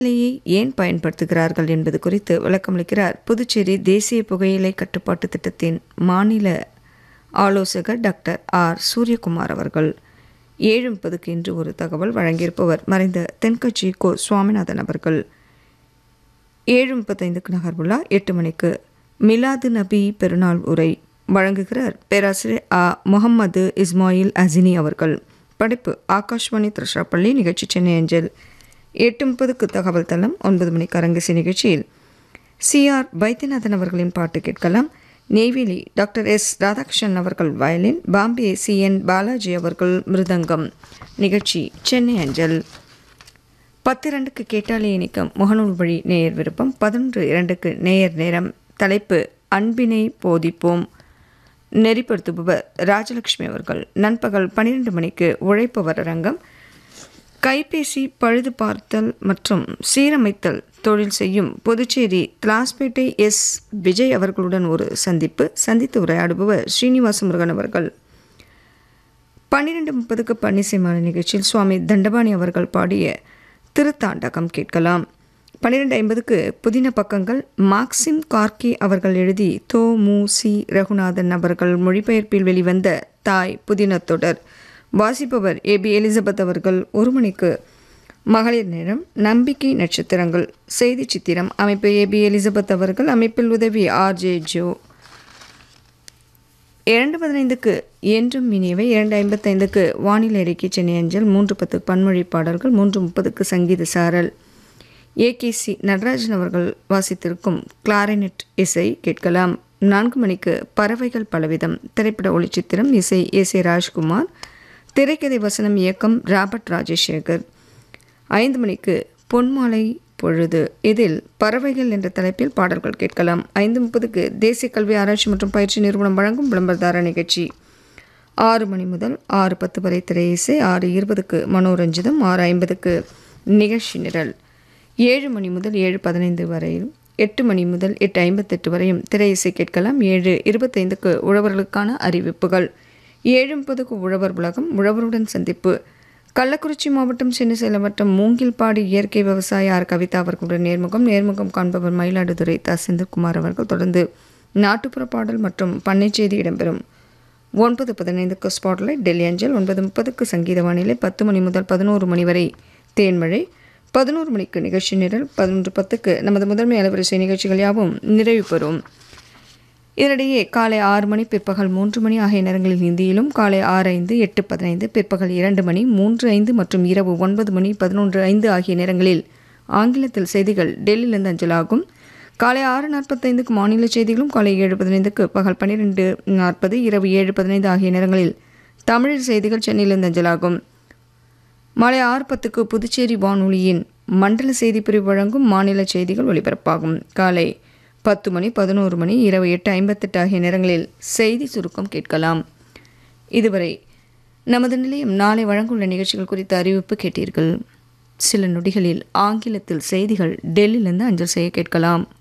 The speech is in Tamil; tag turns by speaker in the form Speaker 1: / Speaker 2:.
Speaker 1: புகையிலையை ஏன் பயன்படுத்துகிறார்கள் என்பது குறித்து விளக்கமளிக்கிறார் புதுச்சேரி தேசிய புகையிலை கட்டுப்பாட்டு திட்டத்தின் மாநில ஆலோசகர் டாக்டர் ஆர் சூரியகுமார் அவர்கள் ஏழு முப்பதுக்கு இன்று ஒரு தகவல் வழங்கியிருப்பவர் மறைந்த தென்கட்சி கோ சுவாமிநாதன் அவர்கள் ஏழு முப்பத்தைந்துக்கு நகர்வுலா எட்டு மணிக்கு மிலாது நபி பெருநாள் உரை வழங்குகிறார் பேராசிரியர் ஆ முகம்மது இஸ்மாயில் அசினி அவர்கள் படைப்பு ஆகாஷ்வாணி திருச்சிராப்பள்ளி நிகழ்ச்சி சென்னை அஞ்சல் எட்டு முப்பதுக்கு தகவல் தளம் ஒன்பது மணிக்கு அரங்கசி நிகழ்ச்சியில் சிஆர் வைத்தியநாதன் அவர்களின் பாட்டு கேட்கலாம் நெய்வேலி டாக்டர் எஸ் ராதாகிருஷ்ணன் அவர்கள் violin Bombay C N Balaji அவர்கள் மிருதங்கம் நிகழ்ச்சி சென்னை அஞ்சல் பத்து இரண்டுக்கு கேட்டாலே இணைக்கம் முகநூல் வழி நேயர் விருப்பம் பதினொன்று இரண்டுக்கு நேயர் நேரம் தலைப்பு அன்பினை போதிப்போம் நெறிப்படுத்துபவர் ராஜலட்சுமி அவர்கள் நண்பகல் பன்னிரெண்டு மணிக்கு உழைப்பவர் அரங்கம் கைபேசி பழுது பார்த்தல் மற்றும் சீரமைத்தல் தொழில் செய்யும் புதுச்சேரி திலாஸ்பேட்டை எஸ் விஜய் அவர்களுடன் ஒரு சந்திப்பு சந்தித்து உரையாடுபவர் ஸ்ரீனிவாச முருகன் அவர்கள் பன்னிரெண்டு முப்பதுக்கு பன்னிசைமான நிகழ்ச்சியில் சுவாமி தண்டபாணி அவர்கள் பாடிய திருத்தாண்டகம் கேட்கலாம் பன்னிரெண்டு ஐம்பதுக்கு புதின பக்கங்கள் மார்க்சிம் கார்கி அவர்கள் எழுதி தோ மு சி ரகுநாதன் அவர்கள் மொழிபெயர்ப்பில் வெளிவந்த தாய் புதின தொடர் வாசிப்பவர் ஏபி எலிசபெத் அவர்கள் ஒரு மணிக்கு மகளிர் நேரம் நம்பிக்கை நட்சத்திரங்கள் செய்தி சித்திரம் அமைப்பு ஏபி எலிசபெத் அவர்கள் அமைப்பில் உதவி ஆர் ஜே ஜோ இரண்டு பதினைந்துக்கு என்றும் இனியவை இரண்டு ஐம்பத்தைந்துக்கு வானிலை அறிக்கை சென்னை அஞ்சல் மூன்று பத்து பன்மொழி பாடல்கள் மூன்று முப்பதுக்கு சங்கீத சாரல் ஏகேசி நடராஜன் அவர்கள் வாசித்திருக்கும் கிளாரினெட் இசை கேட்கலாம் நான்கு மணிக்கு பறவைகள் பலவிதம் திரைப்பட ஒளிச்சித்திரம் இசை எஸ் ஏ ராஜ்குமார் திரைக்கதை வசனம் இயக்கம் ராபர்ட் ராஜசேகர் ஐந்து மணிக்கு பொன்மாலை பொழுது இதில் பறவைகள் என்ற தலைப்பில் பாடல்கள் கேட்கலாம் ஐந்து முப்பதுக்கு தேசிய கல்வி ஆராய்ச்சி மற்றும் பயிற்சி நிறுவனம் வழங்கும் விளம்பரதார நிகழ்ச்சி ஆறு மணி முதல் ஆறு பத்து வரை திரை இசை ஆறு இருபதுக்கு மனோரஞ்சிதம் ஆறு ஐம்பதுக்கு நிகழ்ச்சி நிரல் ஏழு மணி முதல் ஏழு பதினைந்து வரையும் எட்டு மணி முதல் எட்டு ஐம்பத்தெட்டு வரையும் திரை இசை கேட்கலாம் ஏழு இருபத்தைந்துக்கு உழவர்களுக்கான அறிவிப்புகள் ஏழு முப்பதுக்கு உழவர் உலகம் உழவருடன் சந்திப்பு கள்ளக்குறிச்சி மாவட்டம் சின்னசேலம் வட்டம் மூங்கில்பாடி இயற்கை விவசாய ஆர் கவிதா அவர்களுடன் நேர்முகம் நேர்முகம் காண்பவர் மயிலாடுதுறை த செந்தில்குமார் அவர்கள் தொடர்ந்து நாட்டுப்புற பாடல் மற்றும் பண்ணை செய்தி இடம்பெறும் ஒன்பது பதினைந்துக்கு ஸ்பாட்லைட் டெல்லி அஞ்சல் ஒன்பது முப்பதுக்கு சங்கீத வானிலை பத்து மணி முதல் பதினோரு மணி வரை தேன்மழை பதினோரு மணிக்கு நிகழ்ச்சி நிரல் பதினொன்று பத்துக்கு நமது முதன்மை அலைவரிசை நிகழ்ச்சிகள் யாவும் நிறைவு பெறும் இதனிடையே காலை ஆறு மணி பிற்பகல் மூன்று மணி ஆகிய நேரங்களில் இந்தியிலும் காலை ஆறு ஐந்து எட்டு பதினைந்து பிற்பகல் இரண்டு மணி மூன்று ஐந்து மற்றும் இரவு ஒன்பது மணி பதினொன்று ஐந்து ஆகிய நேரங்களில் ஆங்கிலத்தில் செய்திகள் டெல்லியிலிருந்து அஞ்சலாகும் காலை ஆறு நாற்பத்தைந்துக்கு மாநில செய்திகளும் காலை ஏழு பதினைந்துக்கு பகல் பன்னிரெண்டு நாற்பது இரவு ஏழு பதினைந்து ஆகிய நேரங்களில் தமிழ் செய்திகள் சென்னையிலிருந்து அஞ்சலாகும் மாலை ஆறு பத்துக்கு புதுச்சேரி வானொலியின் மண்டல செய்திப்பிரிவு வழங்கும் மாநில செய்திகள் ஒலிபரப்பாகும் காலை பத்து மணி பதினோரு மணி இரவு எட்டு ஐம்பத்தெட்டு ஆகிய நேரங்களில் செய்தி சுருக்கம் கேட்கலாம் இதுவரை நமது நிலையம் நாளை வழங்குள்ள நிகழ்ச்சிகள் குறித்த அறிவிப்பு கேட்டீர்கள் சில நொடிகளில் ஆங்கிலத்தில் செய்திகள் டெல்லியிலிருந்து அஞ்சல் செய்ய கேட்கலாம்